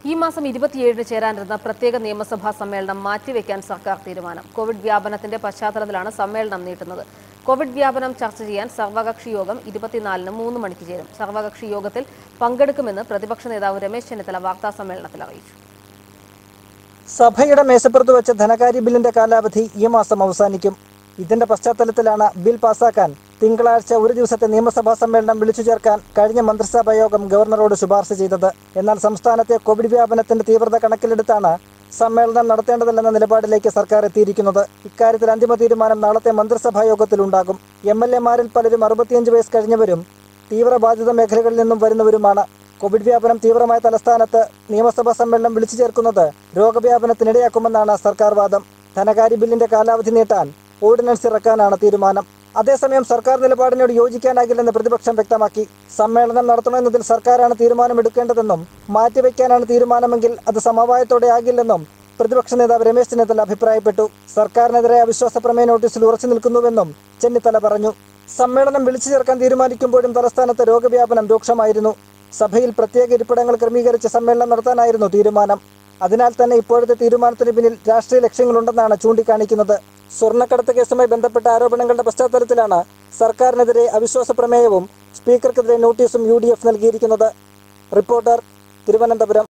ഈ മാസം ഇരുപത്തിയേഴിന് ചേരാനിരുന്ന പ്രത്യേക നിയമസഭാ സമ്മേളനം മാറ്റിവെക്കാൻ സർക്കാർ തീരുമാനം കോവിഡ് വ്യാപനത്തിന്റെ പശ്ചാത്തലത്തിലാണ് സമ്മേളനം നീട്ടുന്നത് കോവിഡ് വ്യാപനം ചർച്ച ചെയ്യാൻ സർവകക്ഷി യോഗം ഇരുപത്തിനാലിന് മൂന്ന് മണിക്ക് ചേരും സർവകക്ഷി യോഗത്തിൽ പങ്കെടുക്കുമെന്ന് പ്രതിപക്ഷ നേതാവ് രമേശ് ചെന്നിത്തല വാർത്താ സമ്മേളനത്തിൽ അറിയിച്ചു സഭയുടെ മേശപ്പുറത്ത് വെച്ച ധനകാര്യ ബില്ലിന്റെ കാലാവധി ഈ മാസം അവസാനിക്കും ഇതിന്റെ പശ്ചാത്തലത്തിലാണ് ബിൽ പാസാക്കാൻ തിങ്കളാഴ്ച ഒരു ദിവസത്തെ നിയമസഭാ സമ്മേളനം വിളിച്ചു ചേർക്കാൻ കഴിഞ്ഞ മന്ത്രിസഭാ യോഗം ഗവർണറോട് ശുപാർശ ചെയ്തത് എന്നാൽ സംസ്ഥാനത്തെ കോവിഡ് വ്യാപനത്തിന്റെ തീവ്രത കണക്കിലെടുത്താണ് സമ്മേളനം നടത്തേണ്ടതില്ലെന്ന നിലപാടിലേക്ക് സർക്കാർ എത്തിയിരിക്കുന്നത് ഇക്കാര്യത്തിൽ അന്തിമ തീരുമാനം നാളത്തെ മന്ത്രിസഭാ യോഗത്തിലുണ്ടാകും എം എൽ എമാരിൽ പലരും അറുപത്തിയഞ്ച് വയസ്സ് കഴിഞ്ഞവരും തീവ്രബാധിത മേഖലകളിൽ നിന്നും വരുന്നവരുമാണ് കോവിഡ് വ്യാപനം തീവ്രമായ തലസ്ഥാനത്ത് നിയമസഭാ സമ്മേളനം വിളിച്ചു ചേർക്കുന്നത് രോഗവ്യാപനത്തിനിടയാക്കുമെന്നാണ് സർക്കാർ വാദം ധനകാര്യ ബില്ലിന്റെ കാലാവധി നീട്ടാൻ ഓർഡിനൻസ് ഇറക്കാനാണ് തീരുമാനം അതേസമയം സർക്കാർ നിലപാടിനോട് യോജിക്കാനാകില്ലെന്ന് പ്രതിപക്ഷം വ്യക്തമാക്കി സമ്മേളനം നടത്തണമെന്നതിൽ സർക്കാരാണ് തീരുമാനമെടുക്കേണ്ടതെന്നും മാറ്റിവെക്കാനാണ് തീരുമാനമെങ്കിൽ അത് സമവായത്തോടെ ആകില്ലെന്നും പ്രതിപക്ഷ നേതാവ് രമേശ് ചെന്നിത്തല അഭിപ്രായപ്പെട്ടു സർക്കാരിനെതിരെ അവിശ്വാസ പ്രമേയ നോട്ടീസിൽ ഉറച്ചു നിൽക്കുന്നുവെന്നും ചെന്നിത്തല പറഞ്ഞു സമ്മേളനം വിളിച്ചു ചേർക്കാൻ തീരുമാനിക്കുമ്പോഴും തലസ്ഥാനത്ത് രോഗവ്യാപനം രൂക്ഷമായിരുന്നു സഭയിൽ പ്രത്യേക ഇരിപ്പിടങ്ങൾ ക്രമീകരിച്ച് സമ്മേളനം നടത്താനായിരുന്നു തീരുമാനം അതിനാൽ തന്നെ ഇപ്പോഴത്തെ തീരുമാനത്തിന് പിന്നിൽ രാഷ്ട്രീയ ലക്ഷ്യങ്ങളുണ്ടെന്നാണ് ചൂണ്ടിക്കാണിക്കുന്നത് സ്വർണ്ണക്കടത്ത് കേസുമായി ബന്ധപ്പെട്ട ആരോപണങ്ങളുടെ പശ്ചാത്തലത്തിലാണ് സർക്കാരിനെതിരെ അവിശ്വാസ പ്രമേയവും സ്പീക്കർക്കെതിരെ നോട്ടീസും യു നൽകിയിരിക്കുന്നത് റിപ്പോർട്ടർ തിരുവനന്തപുരം